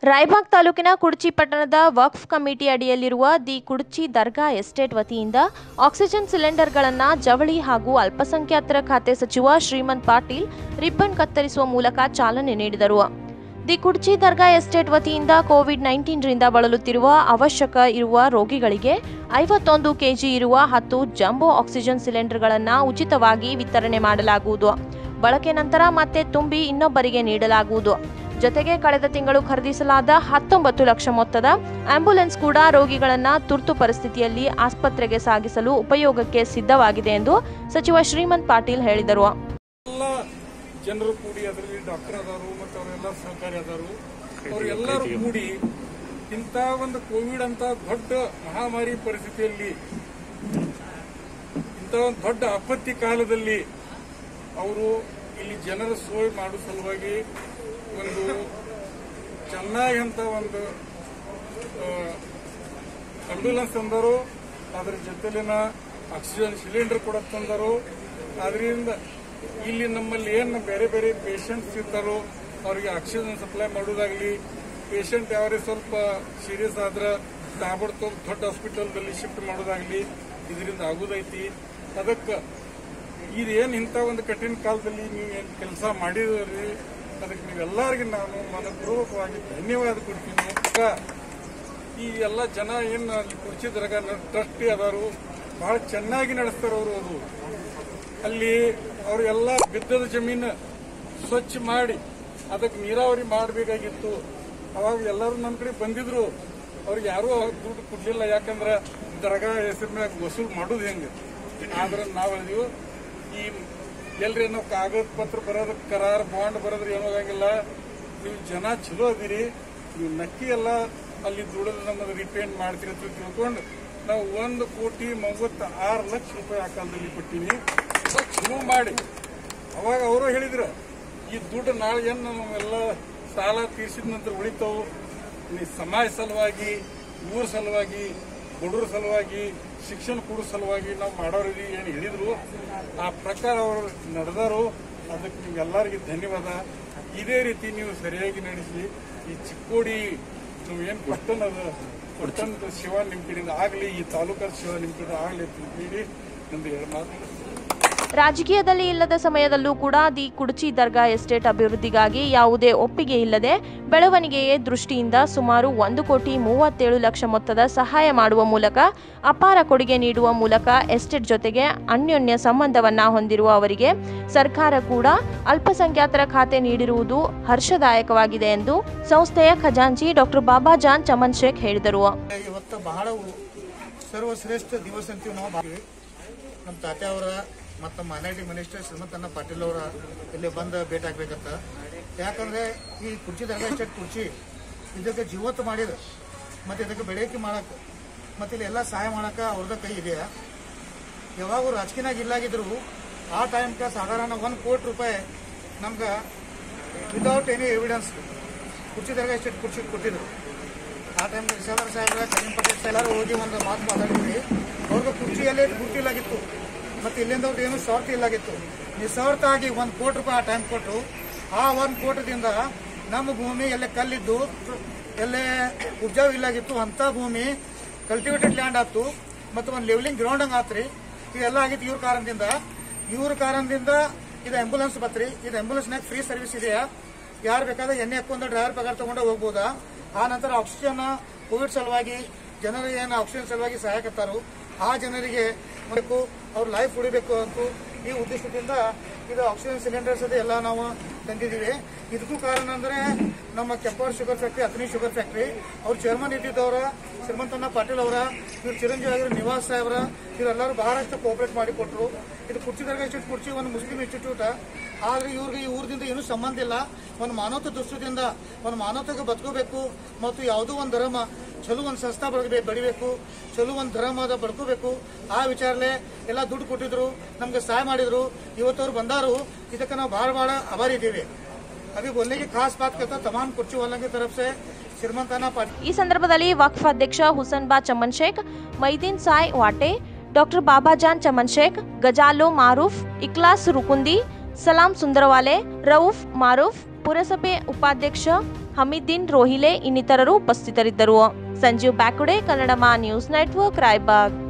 ರಾಯಬಾಗ್ ತಾಲೂಕಿನ ಕುಡ್ಚಿ ಪಟ್ಟಣದ ವಕ್ಫ್ ಕಮಿಟಿ ಅಡಿಯಲ್ಲಿರುವ ದಿ ಕುಡ್ಚಿ ದರ್ಗಾ ಎಸ್ಟೇಟ್ ವತಿಯಿಂದ ಆಕ್ಸಿಜನ್ ಸಿಲಿಂಡರ್ಗಳನ್ನು ಜವಳಿ ಹಾಗೂ ಅಲ್ಪಸಂಖ್ಯಾತರ ಖಾತೆ ಸಚಿವ ಶ್ರೀಮಂತ್ ಪಾಟೀಲ್ ರಿಬ್ಬನ್ ಕತ್ತರಿಸುವ ಮೂಲಕ ಚಾಲನೆ ನೀಡಿದರು ದಿ ಕುಡ್ಚಿ ದರ್ಗಾ ಎಸ್ಟೇಟ್ ವತಿಯಿಂದ ಕೋವಿಡ್ ನೈನ್ಟೀನ್ರಿಂದ ಬಳಲುತ್ತಿರುವ ಅವಶ್ಯಕ ಇರುವ ರೋಗಿಗಳಿಗೆ ಐವತ್ತೊಂದು ಕೆಜಿ ಇರುವ ಹತ್ತು ಜಂಬೋ ಆಕ್ಸಿಜನ್ ಸಿಲಿಂಡರ್ಗಳನ್ನು ಉಚಿತವಾಗಿ ವಿತರಣೆ ಮಾಡಲಾಗುವುದು ಬಳಕೆ ನಂತರ ಮತ್ತೆ ತುಂಬಿ ಇನ್ನೊಬ್ಬರಿಗೆ ನೀಡಲಾಗುವುದು ಜೊತೆಗೆ ಕಳೆದ ತಿಂಗಳು ಖರೀದಿಸಲಾದ ಹತ್ತೊಂಬತ್ತು ಲಕ್ಷ ಮೊತ್ತದ ಆಂಬ್ಯುಲೆನ್ಸ್ ಕೂಡ ರೋಗಿಗಳನ್ನು ತುರ್ತು ಪರಿಸ್ಥಿತಿಯಲ್ಲಿ ಆಸ್ಪತ್ರೆಗೆ ಸಾಗಿಸಲು ಉಪಯೋಗಕ್ಕೆ ಸಿದ್ಧವಾಗಿದೆ ಎಂದು ಸಚಿವ ಶ್ರೀಮಂತ್ ಪಾಟೀಲ್ ಹೇಳಿದರು ಎಲ್ಲ ಜನರು ಕೂಡಿ ಅದರಲ್ಲಿ ಡಾಕ್ಟರ್ ಅದಾರು ಮತ್ತು ಅವರೆಲ್ಲ ಸಹಕಾರಿ ಅದಾರು ಅವರೆಲ್ಲರೂ ಕೂಡಿ ಇಂಥ ಒಂದು ಕೋವಿಡ್ ಅಂತ ದೊಡ್ಡ ಮಹಾಮಾರಿ ಪರಿಸ್ಥಿತಿಯಲ್ಲಿ ಇಂಥ ಒಂದು ದೊಡ್ಡ ಆಪತ್ತಿ ಕಾಲದಲ್ಲಿ ಅವರು ಇಲ್ಲಿ ಜನರ ಸೋಯ್ ಮಾಡೋ ಸಲುವಾಗಿ ಒಂದು ಚೆನ್ನಾಗಿ ಅಂತ ಒಂದು ಆಂಬ್ಯುಲೆನ್ಸ್ ತಂದರು ಅದ್ರ ಜೊತೆಲಿನ ಆಕ್ಸಿಜನ್ ಸಿಲಿಂಡರ್ ಕೂಡ ತಂದರು ಅದರಿಂದ ಇಲ್ಲಿ ನಮ್ಮಲ್ಲಿ ಏನು ಬೇರೆ ಬೇರೆ ಪೇಷಂಟ್ಸ್ ಇರ್ತಾರೋ ಅವರಿಗೆ ಆಕ್ಸಿಜನ್ ಸಪ್ಲೈ ಮಾಡೋದಾಗ್ಲಿ ಪೇಷಂಟ್ ಯಾರೇ ಸ್ವಲ್ಪ ಸೀರಿಯಸ್ ಆದ್ರೆ ತಾಬಡ್ತೋಗ್ ದೊಡ್ಡ ಹಾಸ್ಪಿಟಲ್ದಲ್ಲಿ ಶಿಫ್ಟ್ ಮಾಡೋದಾಗ್ಲಿ ಇದರಿಂದ ಆಗೋದೈತಿ ಅದಕ್ಕೆ ಇದೇನು ಇಂಥ ಒಂದು ಕಠಿಣ ಕಾಲದಲ್ಲಿ ನೀವು ಏನು ಕೆಲಸ ಮಾಡಿದ್ರಿ ಅದಕ್ಕೆ ನೀವೆಲ್ಲರಿಗೂ ನಾನು ಮನಪೂರ್ವಕವಾಗಿ ಧನ್ಯವಾದ ಕೊಡ್ತೀನಿ ಈಗ ಈ ಎಲ್ಲ ಜನ ಏನು ಅಲ್ಲಿ ಕುರ್ಚಿದ್ರಾಗ ಟ್ರಸ್ಟಿ ಅದಾರು ಬಹಳ ಚೆನ್ನಾಗಿ ನಡೆಸ್ತಾರ ಅವರು ಅದು ಅಲ್ಲಿ ಅವರೆಲ್ಲ ಬಿದ್ದದ ಜಮೀನು ಸ್ವಚ್ಛ ಮಾಡಿ ಅದಕ್ಕೆ ನೀರಾವರಿ ಮಾಡಬೇಕಾಗಿತ್ತು ಅವಾಗ ಎಲ್ಲರೂ ನಮ್ಮ ಕಡೆ ಬಂದಿದ್ರು ಅವ್ರಿಗೆ ಯಾರೂ ದುಡ್ಡು ಕೊಡ್ಲಿಲ್ಲ ಯಾಕಂದ್ರೆ ದರ್ಗಾ ಹೆಸರು ಮ್ಯಾಗ ವಸೂಲ್ ಮಾಡೋದು ಹೆಂಗೆ ಆದ್ರೆ ನಾವು ಹೇಳಿದ್ವಿ ಈ ಎಲ್ರಿ ನಾವು ಕಾಗದ ಪತ್ರ ಬರೋದು ಕರಾರ್ ಬಾಂಡ್ ಬರೋದ್ರ ಏನೂ ಆಗಂಗಿಲ್ಲ ನೀವು ಜನ ಚಲೋ ಅದೀರಿ ನೀವು ನಕ್ಕಿ ಎಲ್ಲ ಅಲ್ಲಿ ದುಡಿದು ನಮ್ಮದು ರಿಪೇಂಟ್ ಮಾಡ್ತೀರಿ ಅಂತ ತಿಳ್ಕೊಂಡು ನಾವು ಒಂದು ಕೋಟಿ ಮೂವತ್ತ ಆರು ಲಕ್ಷ ರೂಪಾಯಿ ಆ ಕಾಲದಲ್ಲಿ ಕೊಟ್ಟಿನಿ ಸ್ವಲ್ಪ ಚಲೋ ಮಾಡಿ ಅವಾಗ ಅವರು ಹೇಳಿದ್ರು ಈ ದುಡ್ಡು ನಾಳೆ ಏನು ನಾವೆಲ್ಲ ಸಾಲ ತೀರ್ಸಿದ ನಂತರ ಉಳಿತಾವು ನೀ ಸಮಾಜ ಸಲುವಾಗಿ ಊರ ಸಲುವಾಗಿ ಬಡವ್ರ ಸಲುವಾಗಿ ಶಿಕ್ಷಣ ಕೊಡೋ ಸಲುವಾಗಿ ನಾವು ಮಾಡೋರಿಗೆ ಏನು ಹೇಳಿದ್ರು ಆ ಪ್ರಕಾರ ಅವರು ನಡೆದಾರು ಅದಕ್ಕೆ ನಿಮ್ಗೆಲ್ಲರಿಗೂ ಧನ್ಯವಾದ ಇದೇ ರೀತಿ ನೀವು ಸರಿಯಾಗಿ ನಡೆಸಿ ಈ ಚಿಕ್ಕೋಡಿ ನೀವು ಏನು ಪಟ್ಟಣ ಅದ ಪಟ್ಟಣದ ಶಿವ ನಿಮ್ಮ ಕಡೆಯಿಂದ ಆಗಲಿ ಈ ತಾಲೂಕದ ಶಿವ ನಿಮ್ಮ ಕಡೆ ಆಗಲಿ ಅಂತ ಹೇಳಿ ನಂದು ಎರಡು ಮಾತು ರಾಜಕೀಯದಲ್ಲಿ ಇಲ್ಲದ ಸಮಯದಲ್ಲೂ ಕೂಡ ದಿ ಕುಡ್ಚಿ ದರ್ಗಾ ಎಸ್ಟೇಟ್ ಅಭಿವೃದ್ಧಿಗಾಗಿ ಯಾವುದೇ ಒಪ್ಪಿಗೆ ಇಲ್ಲದೆ ಬೆಳವಣಿಗೆಯ ದೃಷ್ಟಿಯಿಂದ ಸುಮಾರು ಒಂದು ಕೋಟಿ ಮೂವತ್ತೇಳು ಲಕ್ಷ ಮೊತ್ತದ ಸಹಾಯ ಮಾಡುವ ಮೂಲಕ ಅಪಾರ ಕೊಡುಗೆ ನೀಡುವ ಮೂಲಕ ಎಸ್ಟೇಟ್ ಜೊತೆಗೆ ಅನ್ಯೋನ್ಯ ಸಂಬಂಧವನ್ನ ಹೊಂದಿರುವ ಅವರಿಗೆ ಸರ್ಕಾರ ಕೂಡ ಅಲ್ಪಸಂಖ್ಯಾತರ ಖಾತೆ ನೀಡಿರುವುದು ಹರ್ಷದಾಯಕವಾಗಿದೆ ಎಂದು ಸಂಸ್ಥೆಯ ಖಜಾಂಚಿ ಡಾಕ್ಟರ್ ಬಾಬಾಜಾನ್ ಚಮನ್ ಶೇಖ್ ಹೇಳಿದರು ಇವತ್ತು ಬಹಳ ಉ- ಸರ್ವಶ್ರೇಷ್ಠ ದಿವಸ ಅಂತೀವಿ ನಾವು ಭಾವಿ ನಮ್ಮ ತಾತೆ ಅವರ ಮತ್ತು ನಮ್ಮ ಮೈನಾರಿಟಿ ಮಿನಿಸ್ಟರ್ ಶ್ರೀಮಂತಣ್ಣ ಪಾಟೀಲ್ ಅವರ ಇಲ್ಲಿ ಬಂದು ಭೇಟಿ ಆಗ್ಬೇಕಂತ ಯಾಕಂದ್ರೆ ಈ ಕುರ್ಚಿ ದರ್ಗಾ ಎಸ್ಟೇಟ್ ಕುರ್ಚಿ ಇದಕ್ಕೆ ಜೀವತ್ತು ಮಾಡಿದ ಮತ್ತು ಇದಕ್ಕೆ ಬೆಳಕಿಗೆ ಮಾಡಕ್ಕೆ ಮತ್ತು ಇಲ್ಲಿ ಎಲ್ಲ ಸಹಾಯ ಮಾಡಕ್ಕೆ ಅವ್ರದ ಕೈ ಇದೆಯಾ ಯಾವಾಗ ರಾಜಕೀಯನಾಗ ಇಲ್ಲಾಗಿದ್ರು ಆ ಟೈಮ್ಗೆ ಸಾಧಾರಣ ಒಂದು ಕೋಟಿ ರೂಪಾಯಿ ನಮ್ಗೆ ವಿತೌಟ್ ಎನಿ ಎವಿಡೆನ್ಸ್ ಕುರ್ಚಿ ದರ್ಗಾ ಎಸ್ಟೇಟ್ ಕುರ್ಚಿ ಕೊಟ್ಟಿದ್ರು ಆ ಟೈಮ್ ರಿಸರ್ವರ್ ಸಾಹೇಬ್ರ ಕರೀಂ ಪಟೇಲ್ ಸಾಹೇಬ್ ಎಲ್ಲರೂ ಹೋಗಿ ಒಂದು ಮಾತು ಮಾತಾಡಿದ್ವಿ ಅವ್ರಿಗೆ ಕುರ್ಚಿಯಲ್ಲೇ ಗುರ್ತಿಲ್ಲಾಗಿತ್ತು ಮತ್ತು ಇಲ್ಲಿಂದ ಅವ್ರದ್ದು ಏನು ಸ್ವಾರ್ಥ ಇಲ್ಲಾಗಿತ್ತು ನಿಸ್ವಾರ್ಥ ಆಗಿ ಒಂದು ಕೋಟಿ ರೂಪಾಯಿ ಆ ಟೈಮ್ ಕೊಟ್ಟು ಆ ಒಂದು ಕೋಟದಿಂದ ನಮ್ಮ ಭೂಮಿ ಎಲ್ಲೇ ಕಲ್ಲಿದ್ದು ಎಲ್ಲೇ ಉಬ್ಜಾವ್ ಇಲ್ಲಾಗಿತ್ತು ಅಂಥ ಭೂಮಿ ಕಲ್ಟಿವೇಟೆಡ್ ಲ್ಯಾಂಡ್ ಆಯ್ತು ಮತ್ತು ಒಂದು ಲೆವೆಲಿಂಗ್ ಗ್ರೌಂಡ್ ಹಂಗೆ ಆತ್ರಿ ಇದೆಲ್ಲ ಆಗಿತ್ತು ಇವ್ರ ಕಾರಣದಿಂದ ಇವ್ರ ಕಾರಣದಿಂದ ಇದು ಆಂಬುಲೆನ್ಸ್ ಬತ್ರಿ ಇದು ಆಂಬುಲೆನ್ಸ್ನಾಗ ಫ್ರೀ ಸರ್ವಿಸ್ ಇದೆಯಾ ಯಾರು ಬೇಕಾದ್ರೆ ಎಣ್ಣೆ ಹಾಕೊಂಡು ಡ್ರೈವರ್ ಪಗಾರ ತಗೊಂಡು ಹೋಗ್ಬೋದಾ ಆ ನಂತರ ಆಕ್ಸಿಜನ್ ಕೋವಿಡ್ ಸಲುವಾಗಿ ಜನರು ಏನು ಆಕ್ಸಿಜನ್ ಸಲುವಾಗಿ ಸಹಾಯಕತ್ತಾರು ಆ ಜನರಿಗೆ ಬೇಕು ಅವ್ರ ಲೈಫ್ ಉಳಿಬೇಕು ಅಂತ ಈ ಉದ್ದೇಶದಿಂದ ಇದು ಆಕ್ಸಿಜನ್ ಸಿಲಿಂಡರ್ಸ್ ಅದು ಎಲ್ಲ ನಾವು ತಂದಿದ್ದೀವಿ ಇದಕ್ಕೂ ಕಾರಣ ಅಂದ್ರೆ ನಮ್ಮ ಕೆಂಪವರ್ sugar factory Athani sugar factory ಅವ್ರ ಚೇರ್ಮನ್ ಇದ್ದಿದ್ದವರ ಶ್ರೀಮಂತಣ್ಣ ಪಾಟೀಲ್ ಅವರ ಇವ್ರ ಚಿರಂಜೀವಿ ಆಗಿರೋ ನಿವಾಸ್ ಸಾಹೇಬ್ರ ಇವರೆಲ್ಲರೂ ಬಹಳಷ್ಟು ಕೋಆಪರೇಟ್ ಮಾಡಿ ಕೊಟ್ಟರು ಇದು ಕುರ್ಚಿ ದರ್ಗಾ ಇನ್ಸ್ಟಿಟ್ಯೂಟ್ ಕುರ್ಚಿ ಒಂದು ಮುಸ್ಲಿಂ ಇನ್ಸ್ಟಿಟ್ಯೂಟ್ ಆದ್ರೆ ಇವ್ರಿಗೆ ಈ ಊರದಿಂದ ಏನೂ ಸಂಬಂಧ ಇಲ್ಲ ಒಂದು ಮಾನವತೆ ದೃಷ್ಟಿಯಿಂದ ಒಂದು ಮಾನವತೆಗೆ ಬದುಕೋಬೇಕು ಮತ್ತು ಯಾವುದೋ ಒಂದು ಧರ್ಮ ಚಲೋ ಒಂದು ಸಂಸ್ಥಾ ಬೆಳಗ್ಗೆ ಬೆಳಿಬೇಕು ಚಲೋ ಒಂದು ಧರ್ಮದ ಬಡ್ಕೋಬೇಕು ಆ ವಿಚಾರಲೆ ಎಲ್ಲ ದುಡ್ಡು ಕೊಟ್ಟಿದ್ರು ನಮ್ಗೆ ಸಹಾಯ ಮಾಡಿದ್ರು ಇವತ್ತವ್ರು ಬಂದಾರು ಇದಕ್ಕೆ ನಾವು ಭಾಳ ಭಾಳ ಆಭಾರಿ ಇದ್ದೀವಿ ಅभी बोलने की खास बात करता तमाम कुर्ची वालों की तरफ से श्रीमंताना पाटिल ಈ ಸಂದರ್ಭದಲ್ಲಿ ವಕ್ಫ್ ಅಧ್ಯಕ್ಷ ಹುಸನ್ಬಾ ಚಮನ್ ಶೇಖ್ ಮೈದೀನ್ ಸಾಯ್ ವಾಟೆ ಡಾಕ್ಟರ್ ಬಾಬಾಜಾನ್ ಚಮನ್ ಶೇಖ್ ಗಜಾಲೋ ಮಾರೂಫ್ ಇಕ್ಲಾಸ್ ರುಕುಂದಿ ಸಲಾಂ ಸುಂದರವಾಲೆ ರೌಫ್ ಮಾರೂಫ್ ಪುರಸಭೆ ಉಪಾಧ್ಯಕ್ಷ ಹಮೀದ್ದೀನ್ ರೋಹಿಲೆ ಇನ್ನಿತರರು ಉಪಸ್ಥಿತರಿದ್ದರು ಸಂಜೀವ್ ಬ್ಯಾಕುಡೆ ಕನ್ನಡಮ ನ್ಯೂಸ್ ನೆಟ್ವರ್ಕ್ ರಾಯಬಾಗ್